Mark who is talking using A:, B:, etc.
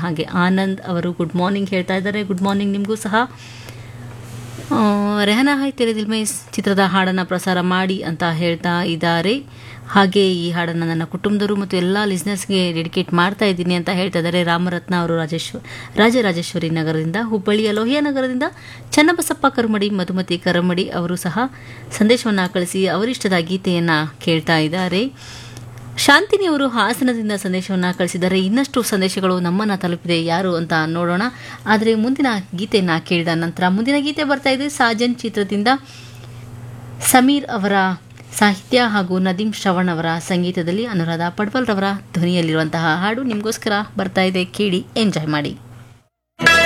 A: ಹಾಗೆ ಆನಂದ್ ಅವರು good morning ಹೇಳ್ತಾ ಇದ್ದಾರೆ ಗುಡ್ ಮಾರ್ನಿಂಗ್ ನಿಮಗೂ ಸಹ ಆ, ರೆಹನಾ ಹೈ ತೆರೆ ದಿಲ್ ಮೇ ಇಸ್ ಚಿತ್ರದ ಹಾಡನ್ನು ಪ್ರಸಾರ ಮಾಡಿ ಅಂತ ಹೇಳ್ತಾ ಇದ್ದಾರೆ ಹಾಗೆ ಈ ಹಾಡನ್ನು ನನ್ನ ಕುಟುಂಬದವರು ಮತ್ತು ಎಲ್ಲ ಲಿಸ್ನರ್ಸ್ಗೆ ಡೆಡಿಕೇಟ್ ಮಾಡ್ತಾ ಇದ್ದೀನಿ ಅಂತ ಹೇಳ್ತಾ ಇದ್ದಾರೆ ರಾಮರತ್ನ ಅವರು ರಾಜೇಶ್ವ ರಾಜರಾಜೇಶ್ವರಿ ನಗರದಿಂದ ಹುಬ್ಬಳ್ಳಿಯ ಲೋಹಿಯಾ ನಗರದಿಂದ ಚನ್ನಬಸಪ್ಪ ಕರುಮಡಿ ಮಧುಮತಿ ಕರಮಡಿ ಅವರು ಸಹ ಸಂದೇಶವನ್ನು ಕಳಿಸಿ ಅವರಿಷ್ಟದ ಗೀತೆಯನ್ನು ಕೇಳ್ತಾ ಇದ್ದಾರೆ ಶಾಂತಿನಿ ಅವರು ಹಾಸನದಿಂದ ಸಂದೇಶವನ್ನು ಕಳಿಸಿದ್ದಾರೆ ಇನ್ನಷ್ಟು ಸಂದೇಶಗಳು ನಮ್ಮನ್ನು ತಲುಪಿದೆ ಯಾರು ಅಂತ ನೋಡೋಣ ಆದರೆ ಮುಂದಿನ ಗೀತೆಯನ್ನು ಕೇಳಿದ ನಂತರ ಮುಂದಿನ ಗೀತೆ ಬರ್ತಾ ಇದೆ ಸಾಜನ್ ಚಿತ್ರದಿಂದ ಸಮೀರ್ ಅವರ ಸಾಹಿತ್ಯ ಹಾಗೂ ನದೀಮ್ ಶ್ರವಣ್ ಅವರ ಸಂಗೀತದಲ್ಲಿ ಅನುರಾಧ ಪಡ್ವಲ್ ರವರ ಧ್ವನಿಯಲ್ಲಿರುವಂತಹ ಹಾಡು ನಿಮಗೋಸ್ಕರ ಬರ್ತಾ ಇದೆ ಕೇಳಿ ಎಂಜಾಯ್ ಮಾಡಿ